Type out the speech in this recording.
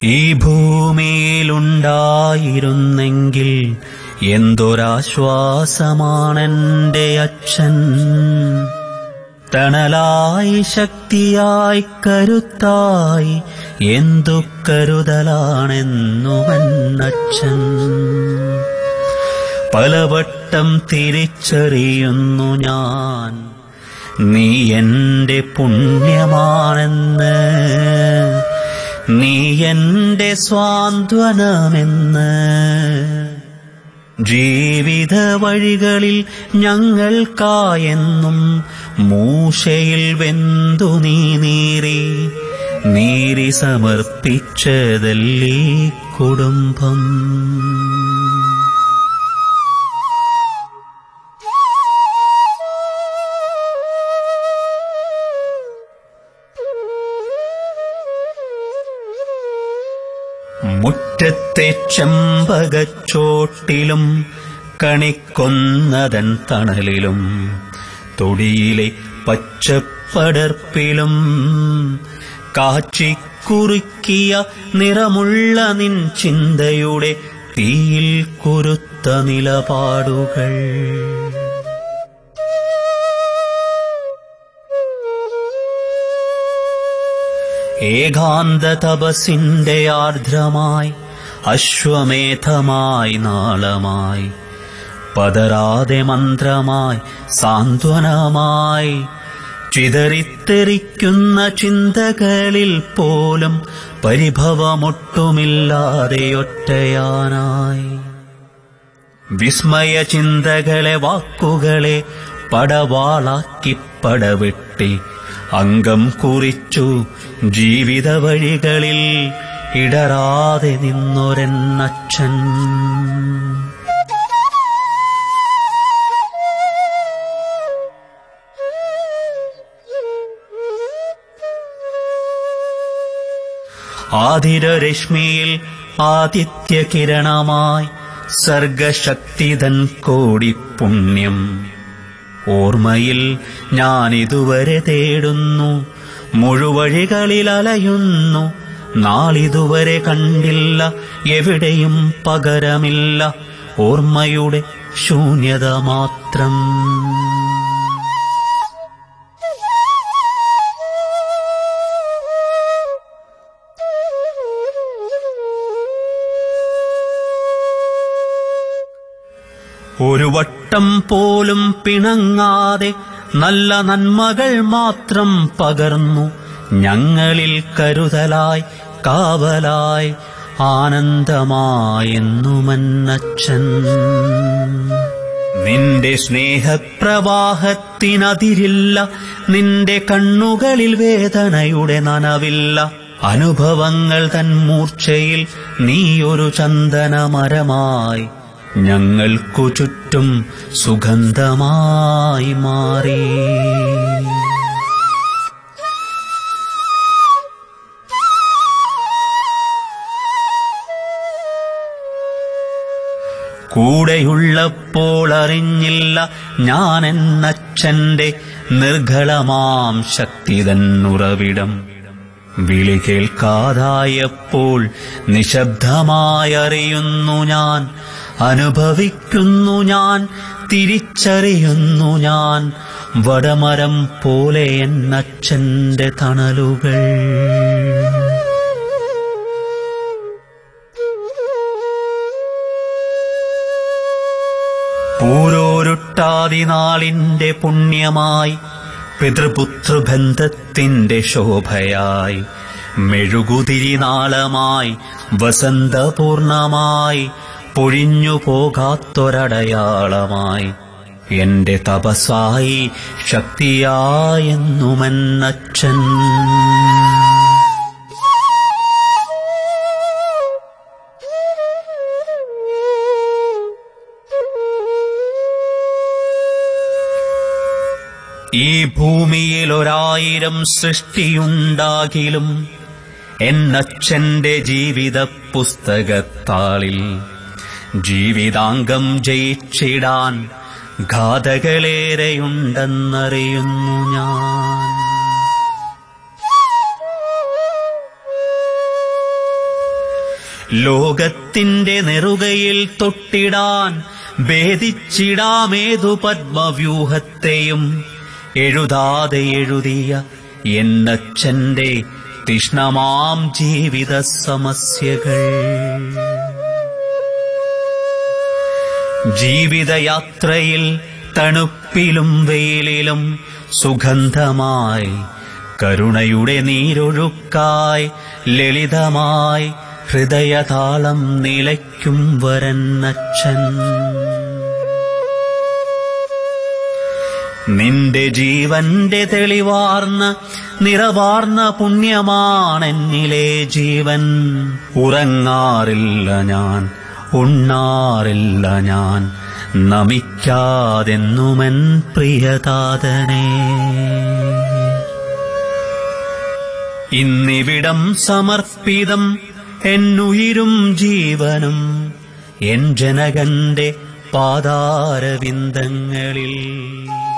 ഈ ഭൂമിയിലുണ്ടായിരുന്നെങ്കിൽ എന്തൊരാശ്വാസമാണെന്റെ അച്ഛൻ തണലായി ശക്തിയായി കരുത്തായി എന്തു കരുതലാണെന്നുമന്നച്ഛൻ പലവട്ടം തിരിച്ചറിയുന്നു ഞാൻ നീ എന്റെ പുണ്യമാണെന്ന് നീ എന്റെ സ്വാന്ത്വനമെന്ന് ജീവിത വഴികളിൽ ഞങ്ങൾക്കായെന്നും മൂശയിൽ വെന്തു നീ നീറി നീരി സമർപ്പിച്ചതല്ലീ കുടുംബം മുറ്റത്തെ ചെമ്പകച്ചോട്ടിലും കണിക്കൊന്നതൻ തണലിലും തൊടിയിലെ പച്ചപ്പടർപ്പിലും കാച്ചിക്കുറുക്കിയ നിറമുള്ള നിൻ ചിന്തയുടെ തീയിൽ കുരുത്ത നിലപാടുകൾ ഏകാന്ത തപസിന്റെ ആർദ്രമായി അശ്വമേധമായി നാളമായി പതരാതെ മന്ത്രമായി സാന്ത്വനമായി ചിതറിത്തെറിക്കുന്ന ചിന്തകളിൽ പോലും പരിഭവമൊട്ടുമില്ലാതെ ഒറ്റയാനായി വിസ്മയ ചിന്തകളെ വാക്കുകളെ പടവാളാക്കി പടവെട്ടി അംഗം കുറിച്ചു ജീവിത വഴികളിൽ ഇടറാതെ നിന്നൊരെന്നച്ഛൻ ആതിരരശ്മിയിൽ ആദിത്യ കിരണമായി സർഗശക്തിതൻ കോടി പുണ്യം ഓർമ്മയിൽ ഞാനിതുവരെ തേടുന്നു മുഴുവഴികളിൽ അലയുന്നു നാളിതുവരെ കണ്ടില്ല എവിടെയും പകരമില്ല ഓർമ്മയുടെ ശൂന്യത മാത്രം ഒരു വട്ടം പോലും പിണങ്ങാതെ നല്ല നന്മകൾ മാത്രം പകർന്നു ഞങ്ങളിൽ കരുതലായി കാവലായി ആനന്ദമായെന്നുമന്നച്ഛൻ നിന്റെ സ്നേഹപ്രവാഹത്തിനതിരില്ല നിന്റെ കണ്ണുകളിൽ വേദനയുടെ നനവില്ല അനുഭവങ്ങൾ തൻ മൂർച്ചയിൽ നീയൊരു ചന്ദനമരമായി ഞങ്ങൾക്കു ചുറ്റും സുഗന്ധമായി മാറി കൂടെയുള്ളപ്പോൾ അറിഞ്ഞില്ല ഞാൻ എന്നച്ഛന്റെ നിർഘളമാം ശക്തിതൻ ഉറവിടം വിളി കേൾക്കാതായപ്പോൾ നിശബ്ദമായി അറിയുന്നു ഞാൻ അനുഭവിക്കുന്നു ഞാൻ തിരിച്ചറിയുന്നു ഞാൻ വടമരം പോലെ എന്നച്ഛന്റെ തണലുകൾ പൂരോരുട്ടാതിനാളിന്റെ പുണ്യമായി പിതൃപുത്രബന്ധത്തിന്റെ ശോഭയായി മെഴുകുതിരിനാളമായി വസന്തപൂർണമായി പൊഴിഞ്ഞു പോകാത്തൊരടയാളമായി എന്റെ തപസായി ശക്തിയായെന്നുമെന്നച്ഛൻ ഈ ഭൂമിയിൽ ഒരായിരം സൃഷ്ടിയുണ്ടാകിലും എന്നച്ഛന്റെ ജീവിത പുസ്തകത്താളിൽ ജീവിതാംഗം ജയിച്ചിടാൻ ഘാതകളേറെയുണ്ടെന്നറിയുന്നു ഞാൻ ലോകത്തിന്റെ നെറുകയിൽ തൊട്ടിടാൻ ഭേദിച്ചിടാമേതു പത്മവ്യൂഹത്തെയും എഴുതാതെ എഴുതിയ എന്നച്ഛന്റെ തിഷ്ണമാം ജീവിത സമസ്യകൾ ജീവിതയാത്രയിൽ തണുപ്പിലും വെയിലിലും സുഗന്ധമായി കരുണയുടെ നീരൊഴുക്കായി ലളിതമായി ഹൃദയതാളം നിലയ്ക്കും വരന്നച്ഛൻ നിന്റെ ജീവന്റെ തെളിവാർന്ന നിറവാർന്ന പുണ്യമാണെന്നിലെ ജീവൻ ഉറങ്ങാറില്ല ഞാൻ ഉണ്ണാറില്ല ഞാൻ നമിക്കാതെന്നുമൻ പ്രിയതാതനെ ഇന്നിവിടം സമർപ്പിതം എന്നുയിരും ജീവനും എൻ ജനകന്റെ പാതാരവിന്ദങ്ങളിൽ